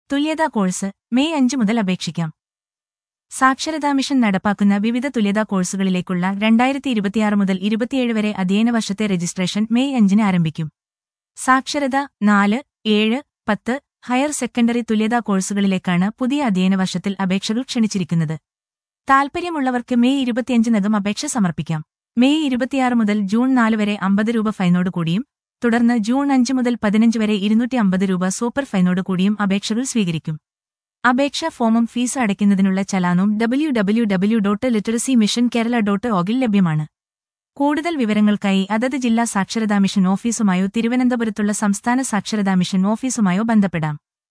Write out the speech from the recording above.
തുല്യതാ course May അഞ്ച് മുതൽ അപേക്ഷിക്കാം സാക്ഷരതാ മിഷൻ നടപ്പാക്കുന്ന വിവിധ തുല്യതാ കോഴ്സുകളിലേക്കുള്ള രണ്ടായിരത്തി ഇരുപത്തിയാറ് മുതൽ ഇരുപത്തിയേഴ് വരെ അധ്യയന വർഷത്തെ രജിസ്ട്രേഷൻ മെയ് അഞ്ചിന് ആരംഭിക്കും സാക്ഷരത നാല് ഏഴ് പത്ത് ഹയർ സെക്കൻഡറി തുല്യതാ കോഴ്സുകളിലേക്കാണ് പുതിയ അധ്യയന വർഷത്തിൽ അപേക്ഷകൾ ക്ഷണിച്ചിരിക്കുന്നത് താൽപര്യമുള്ളവർക്ക് മെയ് ഇരുപത്തിയഞ്ചിനകം അപേക്ഷ സമർപ്പിക്കാം മെയ് ഇരുപത്തിയാറ് മുതൽ ജൂൺ നാല് വരെ അമ്പത് രൂപ ഫൈനോട് കൂടിയും തുടർന്ന് ജൂൺ അഞ്ച് മുതൽ പതിനഞ്ച് വരെ ഇരുന്നൂറ്റി അമ്പത് രൂപ സൂപ്പർ ഫൈനോട് കൂടിയും അപേക്ഷകൾ സ്വീകരിക്കും അപേക്ഷാ ഫോമും ഫീസ് അടയ്ക്കുന്നതിനുള്ള ചലാനും W W W dot literacy mission Kerala dot ഓഗിൽ ലഭ്യമാണ് കൂടുതൽ വിവരങ്ങൾക്കായി അതത് ജില്ലാ സാക്ഷരതാ മിഷൻ ഓഫീസുമായോ തിരുവനന്തപുരത്തുള്ള സംസ്ഥാന സാക്ഷരതാ മിഷൻ ഓഫീസുമായോ ബന്ധപ്പെടാം